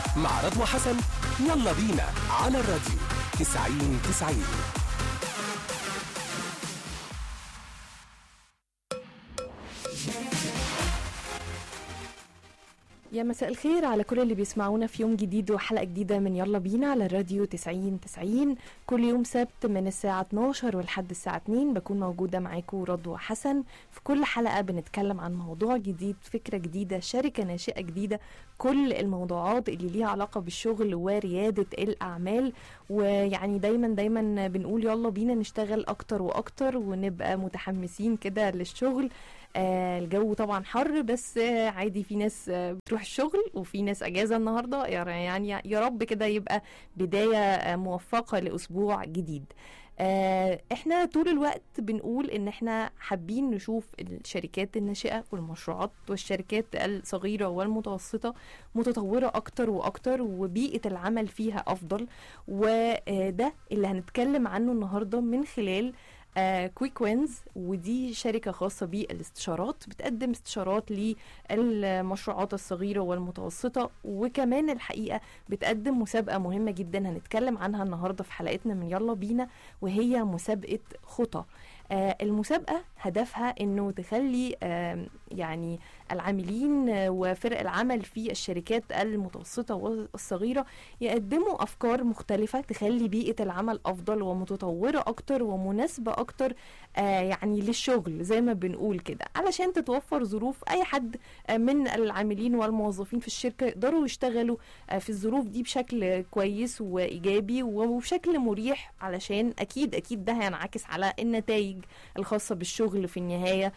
مع رضوى حسن يلا بينا على الراديو 90 90 يا مساء الخير على كل اللي بيسمعونا في يوم جديد وحلقة جديدة من يلا بينا على الراديو 90 90 كل يوم سبت من الساعة 12 ولحد الساعة 2 بكون موجودة معاكم رضوى حسن في كل حلقة بنتكلم عن موضوع جديد فكرة جديدة شركة ناشئة جديدة كل الموضوعات اللي ليها علاقة بالشغل وريادة الأعمال ويعني دايما دايما بنقول يلا بينا نشتغل أكتر وأكتر ونبقى متحمسين كده للشغل آه الجو طبعا حر بس آه عادي في ناس آه بتروح الشغل وفي ناس اجازه النهارده يعني يا رب كده يبقى بدايه آه موفقه لاسبوع جديد آه احنا طول الوقت بنقول ان احنا حابين نشوف الشركات الناشئه والمشروعات والشركات الصغيره والمتوسطه متطوره اكتر واكتر وبيئه العمل فيها افضل وده اللي هنتكلم عنه النهارده من خلال آه كويك وينز ودي شركة خاصة بالاستشارات بتقدم استشارات للمشروعات الصغيرة والمتوسطة وكمان الحقيقة بتقدم مسابقة مهمة جدا هنتكلم عنها النهاردة في حلقتنا من يلا بينا وهي مسابقة خطى آه المسابقة هدفها انه تخلي آه يعني العاملين وفرق العمل في الشركات المتوسطة والصغيرة يقدموا أفكار مختلفة تخلي بيئة العمل أفضل ومتطورة أكتر ومناسبة أكتر آه يعني للشغل زي ما بنقول كده علشان تتوفر ظروف أي حد من العاملين والموظفين في الشركة يقدروا يشتغلوا في الظروف دي بشكل كويس وإيجابي وبشكل مريح علشان أكيد أكيد ده هينعكس على النتائج الخاصة بالشغل في النهاية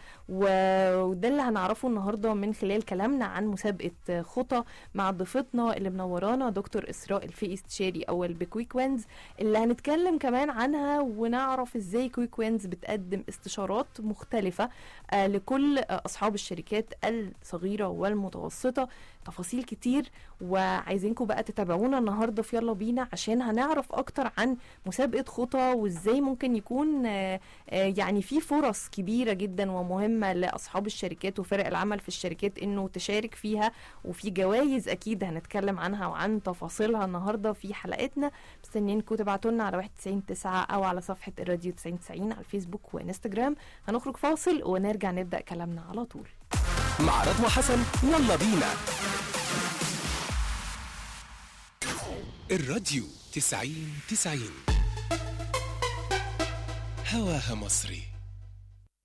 وده اللي هنعرفه النهارده من خلال كلامنا عن مسابقه خطى مع ضيفتنا اللي منورانا دكتور اسراء الفقي استشاري اول بكويك وينز اللي هنتكلم كمان عنها ونعرف ازاي كويك وينز بتقدم استشارات مختلفه آه لكل آه اصحاب الشركات الصغيره والمتوسطه تفاصيل كتير وعايزينكم بقى تتابعونا النهارده في يلا بينا عشان هنعرف اكتر عن مسابقه خطى وازاي ممكن يكون آه يعني في فرص كبيره جدا ومهمه لاصحاب الشركات وفرق العمل في الشركات انه تشارك فيها وفي جوائز اكيد هنتكلم عنها وعن تفاصيلها النهارده في حلقتنا مستنيينكم تبعتوا لنا على 199 او على صفحه الراديو 9090 على الفيسبوك وانستجرام هنخرج فاصل ونرجع نبدا كلامنا على طول مع رضوى حسن يلا بينا الراديو 90 90 هواها مصري